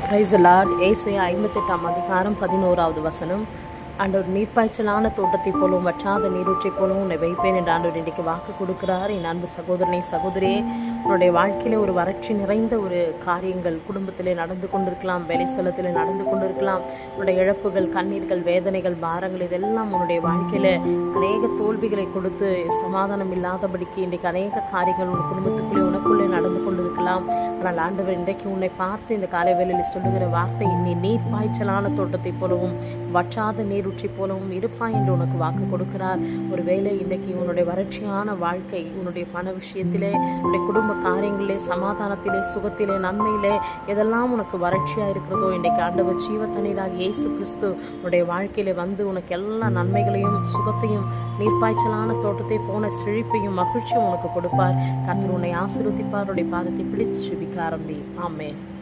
price Lord ஏசையா ஐம்பத்தெட்டாம் அதிகாரம் பதினோராவது வசனம் ஆண்டவர் நீர்ப்பாய்ச்சலான தோட்டத்தைப் போலவும் வற்றாத நீரூற்றைப் போலவும் உன்னை வைப்பேன் என்று ஆண்டவர் இன்றைக்கு வாக்கு கொடுக்கிறார் என் அன்பு சகோதரனை சகோதரியே உன்னுடைய வாழ்க்கையில ஒரு வறட்சி நிறைந்த ஒரு காரியங்கள் குடும்பத்திலே நடந்து கொண்டிருக்கலாம் வேலை ஸ்தலத்திலே நடந்து கொண்டிருக்கலாம் உன்னுடைய இழப்புகள் கண்ணீர்கள் வேதனைகள் பாரங்கள் இதெல்லாம் உன்னுடைய வாழ்க்கையில அநேக தோல்விகளை கொடுத்து சமாதானம் இல்லாதபடிக்கு இன்றைக்கு அநேக காரியங்கள் உன் குடும்பத்துக்குள்ளே உனக்குள்ளே நடந்து கொண்டிருக்கலாம் ஆனால் ஆண்டவர் இன்றைக்கு உன்னை பார்த்து இந்த காலை வேளையில் சொல்லுகிற வார்த்தை நீ நீர் பாய்ச்சலான தோட்டத்தைப் போலவும் வற்றாத நீரூற்றி போலவும் இருப்பாய் என்று உனக்கு வாக்கு கொடுக்கிறார் ஒருவேளை இன்றைக்கு உன்னுடைய வறட்சியான வாழ்க்கை உன்னுடைய பண விஷயத்திலே உன்னுடைய குடும்ப காரியங்களிலே சமாதானத்திலே சுகத்திலே நன்மையிலே எதெல்லாம் உனக்கு வறட்சியா இருக்கிறதோ இன்றைக்கு ஆண்டவர் ஜீவ தண்ணீராக இயேசு கிறிஸ்து உன்னுடைய வாழ்க்கையிலே வந்து உனக்கு எல்லா நன்மைகளையும் சுகத்தையும் நீர்ப்பாய்ச்சலான தோட்டத்தை போன செழிப்பையும் மகிழ்ச்சியும் உனக்கு கொடுப்பார் கர்த்தர் உன்னை ஆசீர்வதிப்பார் உன்னுடைய பாதத்தை பிடித்து சுபிக்க ஆரம்பி ஆமென்